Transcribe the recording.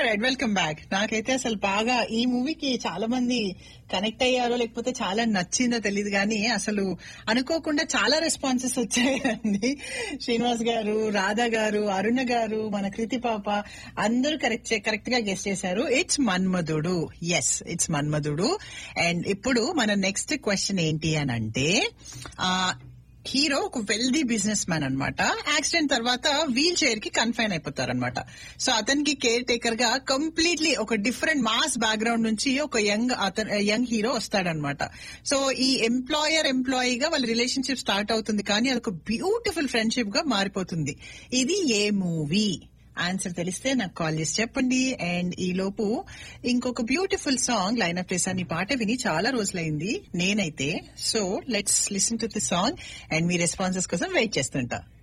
right welcome back నాకైతే అసలు బాగా ఈ మూవీకి చాలా మంది కనెక్ట్ అయ్యారో లేకపోతే చాలా నచ్చిందో తెలియదు కానీ అసలు అనుకోకుండా చాలా రెస్పాన్సెస్ వచ్చాయండి శ్రీనివాస్ గారు రాధా గారు అరుణ గారు మన కృతి పాప అందరూ కరెక్ట్ కరెక్ట్ గా గెస్ట్ చేశారు it's Manmadhudu yes it's Manmadhudu and ఇప్పుడు మన నెక్స్ట్ క్వశ్చన్ ఏంటి అని అంటే ఆ, హీరో ఒక వెల్దీ బిజినెస్ మ్యాన్ అనమాట యాక్సిడెంట్ తర్వాత వీల్ చైర్ కి కన్ఫైన్ అయిపోతారు అనమాట సో అతనికి కేర్ టేకర్ గా కంప్లీట్లీ ఒక డిఫరెంట్ మాస్ బ్యాక్గ్రౌండ్ నుంచి ఒక యంగ్ అతను యంగ్ హీరో వస్తాడనమాట సో ఈ ఎంప్లాయర్ ఎంప్లాయీ గా వాళ్ళ రిలేషన్షిప్ స్టార్ట్ అవుతుంది కానీ అది ఒక బ్యూటిఫుల్ ఫ్రెండ్షిప్ గా మారిపోతుంది ఇది ఏ మూవీ ఆన్సర్ తెలిస్తే నాకు కాల్ చేసి చెప్పండి అండ్ ఈ లోపు ఇంకొక బ్యూటిఫుల్ సాంగ్ లైన్ అప్ చేశాను ఈ పాట విని చాలా రోజులైంది నేనైతే so let's listen to the song and మీ రెస్పాన్సెస్ కోసం వెయిట్ చేస్తుంటా